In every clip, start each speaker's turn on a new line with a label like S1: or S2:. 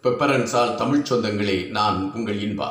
S1: பெப்பரன்ஸால் தமிழ்ச் சொந்தங்களே நான் உங்கள் இன்பா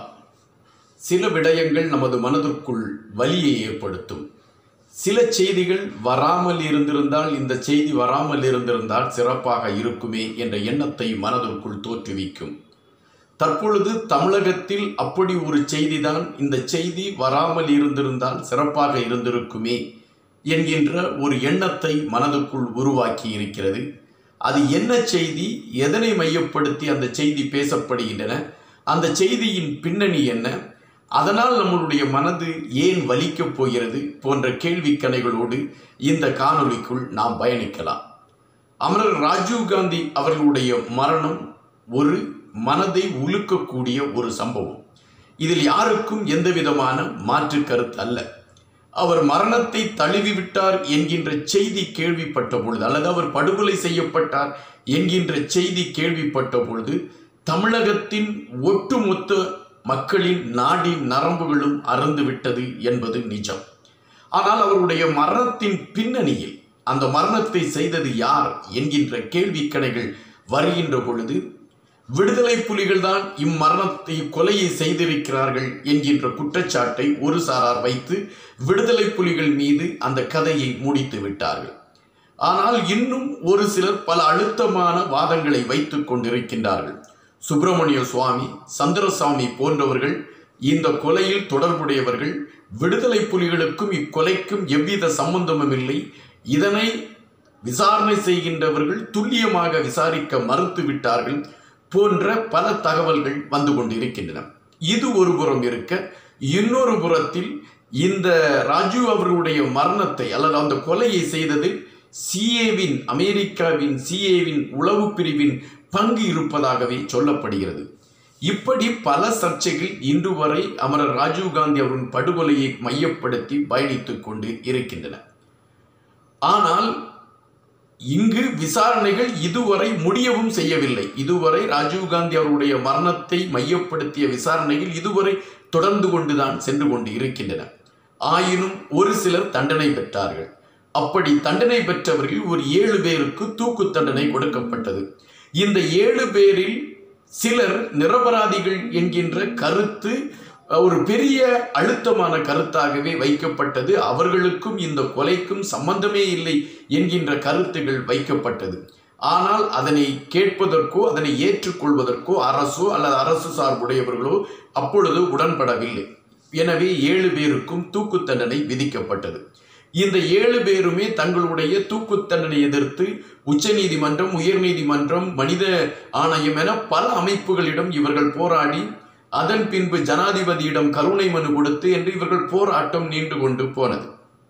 S1: சில விடயங்கள் நமது மனதிற்குள் வலியை ஏற்படுத்தும் சில செய்திகள் வராமல் இருந்திருந்தால் இந்த செய்தி வராமல் இருந்திருந்தால் சிறப்பாக இருக்குமே என்ற எண்ணத்தை மனதிற்குள் தோற்றுவிக்கும் தற்பொழுது தமிழகத்தில் அப்படி ஒரு செய்திதான் இந்த செய்தி வராமல் இருந்திருந்தால் சிறப்பாக இருந்திருக்குமே என்கின்ற ஒரு எண்ணத்தை மனதுக்குள் உருவாக்கி இருக்கிறது அது என்ன செய்தி எதனை மையப்படுத்தி அந்த செய்தி பேசப்படுகின்றன அந்த செய்தியின் பின்னணி என்ன அதனால் நம்மளுடைய மனது ஏன் வலிக்கப் போகிறது போன்ற கேள்விக்கணைகளோடு இந்த காணொளிக்குள் நாம் பயணிக்கலாம் அமரர் ராஜீவ்காந்தி அவர்களுடைய மரணம் ஒரு மனதை உலுக்கக்கூடிய ஒரு சம்பவம் இதில் யாருக்கும் எந்த விதமான மாற்று கருத்து அல்ல அவர் மரணத்தை தழுவிவிட்டார் என்கின்ற செய்தி கேள்விப்பட்ட பொழுது அல்லது அவர் படுகொலை செய்யப்பட்டார் என்கின்ற செய்தி கேள்விப்பட்ட பொழுது தமிழகத்தின் ஒட்டுமொத்த மக்களின் நாடி நரம்புகளும் அறந்துவிட்டது என்பது நிஜம் ஆனால் அவருடைய மரணத்தின் பின்னணியில் அந்த மரணத்தை செய்தது யார் என்கின்ற கேள்விக்கணைகள் வருகின்ற பொழுது விடுதலை புலிகள் தான் இம்மரணத்தை கொலையை செய்திருக்கிறார்கள் என்கின்ற குற்றச்சாட்டை ஒரு சாரார் வைத்து விடுதலை புலிகள் மீது அந்த கதையை முடித்து விட்டார்கள் ஆனால் இன்னும் ஒரு சிலர் பல அழுத்தமான வாதங்களை வைத்துக் கொண்டிருக்கின்றார்கள் சுப்பிரமணிய சுவாமி சந்திரசாமி போன்றவர்கள் இந்த கொலையில் தொடர்புடையவர்கள் விடுதலை புலிகளுக்கும் இக்கொலைக்கும் எவ்வித சம்பந்தமும் இல்லை இதனை விசாரணை செய்கின்றவர்கள் துல்லியமாக விசாரிக்க மறுத்து விட்டார்கள் போன்ற பல தகவல்கள் வந்து கொண்டிருக்கின்றன இது ஒரு புறம் இருக்க இன்னொரு புறத்தில் இந்த ராஜீவ் அவர்களுடைய மரணத்தை அல்லது அந்த கொலையை செய்தது சிஏவின் அமெரிக்காவின் சிஏவின் உளவு பிரிவின் பங்கு இருப்பதாகவே சொல்லப்படுகிறது இப்படி பல சர்ச்சைகள் இன்று வரை அமரர் ராஜீவ்காந்தி அவரின் படுகொலையை மையப்படுத்தி பயணித்துக் கொண்டு இருக்கின்றன ஆனால் இங்கு விசாரணைகள் இதுவரை முடியவும் செய்யவில்லை இதுவரை ராஜீவ்காந்தி அவருடைய மரணத்தை மையப்படுத்திய விசாரணைகள் இதுவரை தொடர்ந்து கொண்டுதான் சென்று கொண்டு இருக்கின்றன ஆயினும் ஒரு சிலர் தண்டனை பெற்றார்கள் அப்படி தண்டனை பெற்றவர்கள் ஒரு ஏழு பேருக்கு தூக்கு தண்டனை கொடுக்கப்பட்டது இந்த ஏழு பேரில் சிலர் நிரபராதிகள் என்கின்ற கருத்து ஒரு பெரிய அழுத்தமான கருத்தாகவே வைக்கப்பட்டது அவர்களுக்கும் இந்த கொலைக்கும் சம்பந்தமே இல்லை என்கின்ற கருத்துகள் வைக்கப்பட்டது ஆனால் அதனை கேட்பதற்கோ அதனை ஏற்றுக்கொள்வதற்கோ அரசோ அல்லது அரசு சார்புடையவர்களோ அப்பொழுது உடன்படவில்லை எனவே ஏழு பேருக்கும் தூக்கு தண்டனை விதிக்கப்பட்டது இந்த ஏழு பேருமே தங்களுடைய தூக்கு தண்டனை எதிர்த்து உச்சநீதிமன்றம் உயர்நீதிமன்றம் மனித ஆணையம் என பல அமைப்புகளிடம் இவர்கள் போராடி அதன் பின்பு ஜனாதிபதியிடம் கருணை மனு கொடுத்து என்று இவர்கள் போராட்டம் நீண்டு கொண்டு போனது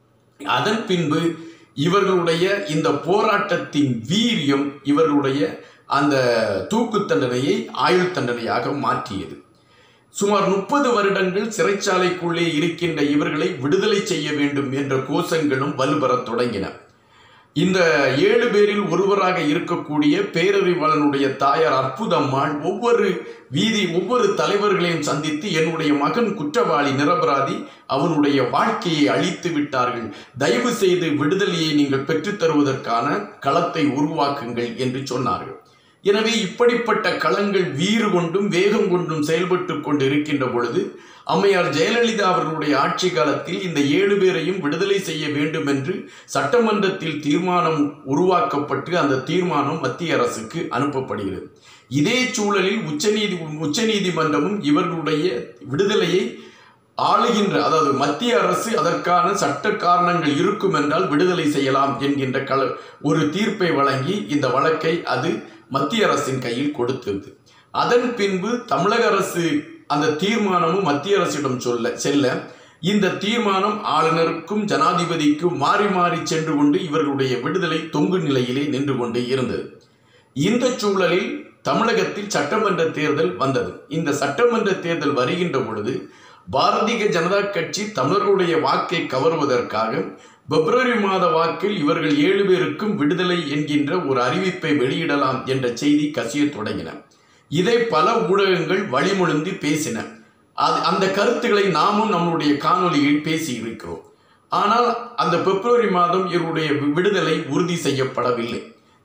S1: அதன் பின்பு இவர்களுடைய இந்த போராட்டத்தின் வீரியம் இவர்களுடைய அந்த தூக்கு தண்டனையை ஆயுள் தண்டனையாக மாற்றியது சுமார் முப்பது வருடங்கள் சிறைச்சாலைக்குள்ளே இருக்கின்ற இவர்களை விடுதலை செய்ய வேண்டும் என்ற கோஷங்களும் வலுப்பெறத் தொடங்கின இந்த ஏழு பேரில் ஒருவராக இருக்கக்கூடிய பேரறிவாளனுடைய தாயார் அற்புதம்மாள் ஒவ்வொரு வீதி ஒவ்வொரு தலைவர்களையும் சந்தித்து என்னுடைய மகன் குற்றவாளி நிரபராதி அவனுடைய வாழ்க்கையை அழித்து விட்டார்கள் தயவு செய்து விடுதலையை நீங்கள் பெற்றுத் தருவதற்கான களத்தை உருவாக்குங்கள் என்று சொன்னார்கள் எனவே இப்படிப்பட்ட களங்கள் வீறு கொண்டும் வேகம் கொண்டும் செயல்பட்டு கொண்டு இருக்கின்ற பொழுது அம்மையார் ஜெயலலிதா அவர்களுடைய ஆட்சி காலத்தில் இந்த ஏழு பேரையும் விடுதலை செய்ய வேண்டும் என்று சட்டமன்றத்தில் தீர்மானம் உருவாக்கப்பட்டு அந்த தீர்மானம் மத்திய அரசுக்கு அனுப்பப்படுகிறது இதே சூழலில் உச்சநீதி உச்சநீதிமன்றமும் இவர்களுடைய விடுதலையை ஆளுகின்ற அதாவது மத்திய அரசு அதற்கான சட்ட காரணங்கள் இருக்கும் என்றால் விடுதலை செய்யலாம் என்கின்ற கள ஒரு தீர்ப்பை வழங்கி இந்த வழக்கை அது மத்திய அரசின் கையில் கொடுத்தது அதன் பின்பு தமிழக அரசு அந்த தீர்மானமும் மத்திய அரசிடம் சொல்ல செல்ல இந்த தீர்மானம் ஆளுநருக்கும் ஜனாதிபதிக்கும் மாறி மாறி சென்று கொண்டு இவர்களுடைய விடுதலை தொங்கு நிலையிலே நின்று கொண்டு இருந்தது இந்த சூழலில் தமிழகத்தில் சட்டமன்ற தேர்தல் வந்தது இந்த சட்டமன்ற தேர்தல் வருகின்ற பொழுது பாரதிய ஜனதா கட்சி தமிழர்களுடைய வாக்கை கவர்வதற்காக பிப்ரவரி மாத வாக்கில் இவர்கள் ஏழு பேருக்கும் விடுதலை என்கின்ற ஒரு அறிவிப்பை வெளியிடலாம் என்ற செய்தி கசிய தொடங்கின இதை பல ஊடகங்கள் வழிமொழிந்து பேசின அது அந்த கருத்துக்களை நாமும் நம்முடைய காணொலியில் பேசி இருக்கிறோம் ஆனால் அந்த பிப்ரவரி மாதம் இவருடைய விடுதலை உறுதி செய்யப்படவில்லை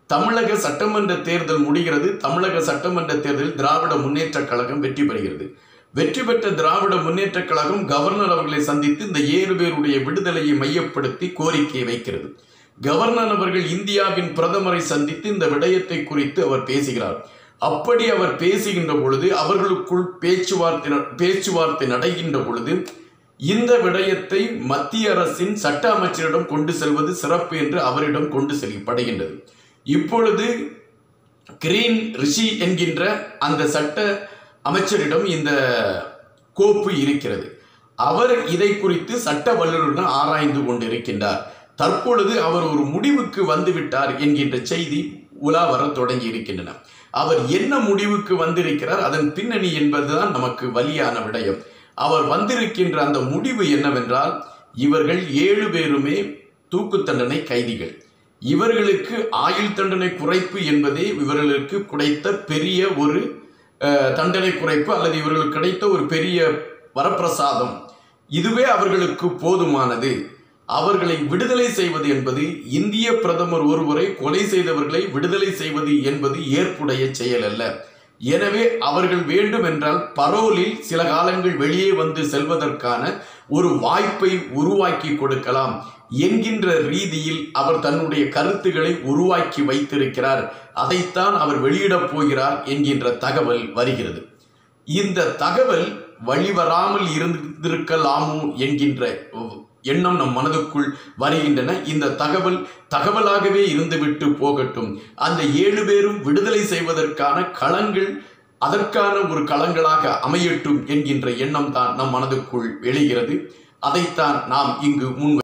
S1: தமிழக சட்டமன்ற தேர்தல் முடிகிறது தமிழக சட்டமன்ற தேர்தலில் திராவிட முன்னேற்றக் கழகம் வெற்றி பெறுகிறது வெற்றி பெற்ற திராவிட முன்னேற்றக் கழகம் கவர்னர் அவர்களை சந்தித்து இந்த ஏழு பேருடைய விடுதலையை மையப்படுத்தி கோரிக்கை வைக்கிறது கவர்னர் அவர்கள் இந்தியாவின் பிரதமரை சந்தித்து இந்த விடயத்தை குறித்து அவர் பேசுகிறார் அப்படி அவர் பேசுகின்ற பொழுது அவர்களுக்குள் பேச்சுவார்த்தை ந- பேச்சுவார்த்தை நடக்கின்ற பொழுது இந்த விடயத்தை மத்திய அரசின் சட்ட அமைச்சரிடம் கொண்டு செல்வது சிறப்பு என்று அவரிடம் கொண்டு செல்லப்படுகின்றது இப்பொழுது கிரீன் ரிஷி என்கின்ற அந்த சட்ட அமைச்சரிடம் இந்த கோப்பு இருக்கிறது அவர் இதை குறித்து சட்ட வல்லுநருடன் ஆராய்ந்து கொண்டிருக்கின்றார் தற்பொழுது அவர் ஒரு முடிவுக்கு வந்துவிட்டார் என்கின்ற செய்தி உலா வர தொடங்கி இருக்கின்றன அவர் என்ன முடிவுக்கு வந்திருக்கிறார் அதன் பின்னணி என்பதுதான் நமக்கு வலியான விடயம் அவர் வந்திருக்கின்ற அந்த முடிவு என்னவென்றால் இவர்கள் ஏழு பேருமே தூக்கு தண்டனை கைதிகள் இவர்களுக்கு ஆயுள் தண்டனை குறைப்பு என்பதே இவர்களுக்கு கிடைத்த பெரிய ஒரு அஹ், தண்டனை குறைப்பு அல்லது இவர்களுக்கு கிடைத்த ஒரு பெரிய வரப்பிரசாதம் இதுவே அவர்களுக்கு போதுமானது அவர்களை விடுதலை செய்வது என்பது இந்திய பிரதமர் ஒருவரை கொலை செய்தவர்களை விடுதலை செய்வது என்பது ஏற்புடைய செயல் அல்ல எனவே அவர்கள் வேண்டுமென்றால் பரோலில் சில காலங்கள் வெளியே வந்து செல்வதற்கான ஒரு வாய்ப்பை உருவாக்கி கொடுக்கலாம் என்கின்ற ரீதியில் அவர் தன்னுடைய கருத்துக்களை உருவாக்கி வைத்திருக்கிறார் அதைத்தான் அவர் வெளியிடப் போகிறார் என்கின்ற தகவல் வருகிறது இந்த தகவல் வழிவராமல் இருந்திருக்கலாமோ என்கின்ற எண்ணம் நம் மனதுக்குள் வருகின்றன இந்த தகவல் தகவலாகவே இருந்துவிட்டு போகட்டும் அந்த ஏழு பேரும் விடுதலை செய்வதற்கான களங்கள் அதற்கான ஒரு களங்களாக அமையட்டும் என்கின்ற எண்ணம் தான் நம் மனதுக்குள் எழுகிறது அதைத்தான் நாம் இங்கு முன்